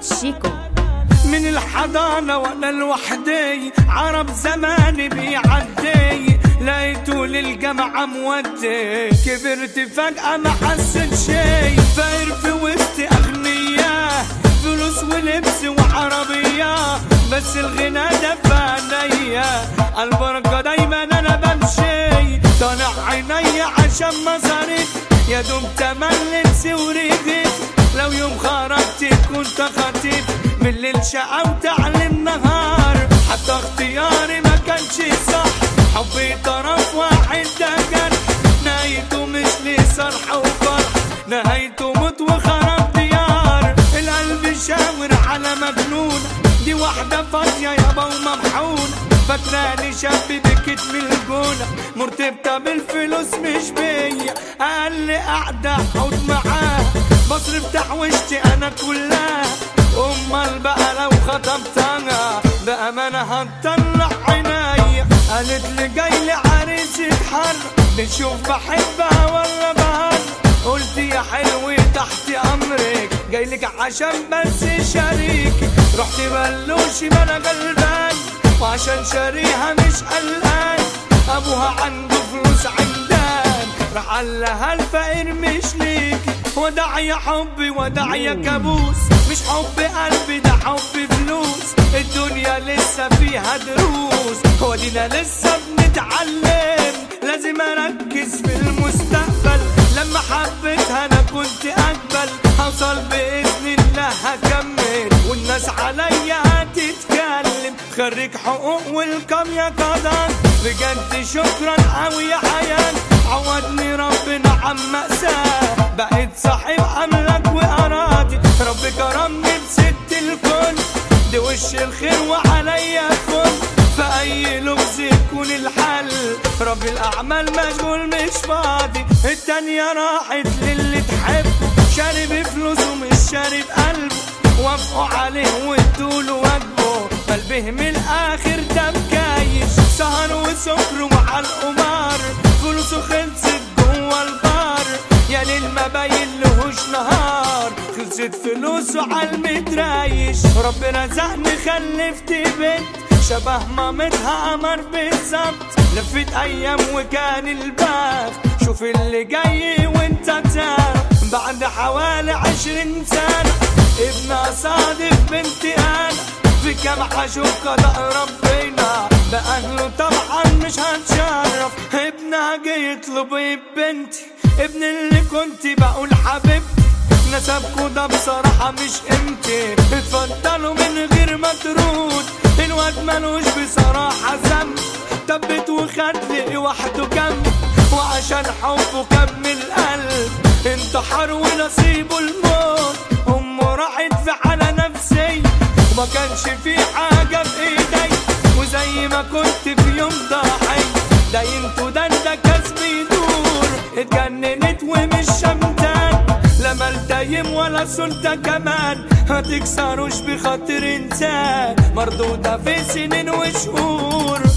شيكو من الحضانة وانا لوحدي عرب زماني بيعدي لقيته للجامعة مودي كبرت فجأة ما حسيت شي فاير في وسط أغنياء فلوس ولبس وعربية بس الغنى ده في عينيا البركة دايما أنا بمشي طالع عيني عشان مصاريف يا دوب تملت وريدي لو يوم خرجت كنت خطيب بالليل شقاوت على النهار حتى اختياري ما كانش صح حبي طرف واحد ده كان نهايته مش لي صرح وفرح نهايته موت وخراب ديار القلب شاور على مجنون دي واحدة فاضية يابا وممحونة فاكراني شاب بكت من الجونة مرتبطة بالفلوس مش بيا أقل قعدة حوض معاه بصرف تحويشتي أنا كلها أمال بقى لو خطبتها بأمانة هتطلع عينيا قالت لي جاي لي عريس يتحرك نشوف بحبها ولا بهر قلت يا حلو تحت أمرك جايلك عشان بس شريكي رحت بلوشي ما أنا غلبان وعشان شاريها مش قلقان أبوها عنده فلوس عمدان راح قال لها الفقير مش ليكي وداع يا حبي وداع يا كابوس مش حب قلبي ده حب فلوس الدنيا لسه فيها دروس ودينا لسه بنتعلم لازم اركز في المستقبل لما حبيتها انا كنت اقبل هوصل باذن الله هكمل والناس عليا هتتكلم خريج حقوق والكم يا قدر بجد شكرا قوي يا حيان عودني ربنا عن مأساة بقيت صاحب أملاك وأراضي رب كرمني بست الكل دي وش الخير وعليا كل في أي لغز يكون الحل رب الأعمال مشغول مش فاضي التانية راحت للي تحبه شارب فلوسه مش شارب قلبه وافقوا عليه وادوله واجبه قلبه من الآخر ده مكايش سهر وسكر ومع القمار فلوسه خلصت جوه البار يا ليل ما باين لهوش نهار خلصت فلوسه عالمترايش ربنا زقني خلفت بنت شبه مامتها قمر بالظبط لفت ايام وكان البخت شوف اللي جاي وانت تعرف بعد حوالي عشرين سنة ابنها صادف بنتي انا في كام حشوف قضاء ربنا بأهله طبعا مش هتشرف ابنها جاي يطلب بنتي ابن اللي كنت بقول حبيبتي نسبكوا ده بصراحة مش قيمتي اتفضلوا من غير ما ترود الواد ملوش بصراحة ذنب تبت وخد لي وحده جنب وعشان حبه كمل قلب انتحر ونصيبه الموت امه راحت في حالة نفسية وما كانش في حاجة بإيدي وزي ما كنت في يوم ضحي داينت وده ده كسب يدور اتجننت ومش شمتان لا مال دايم ولا سلطة كمان هتكسروش بخاطر انسان مردودة في سنين وشهور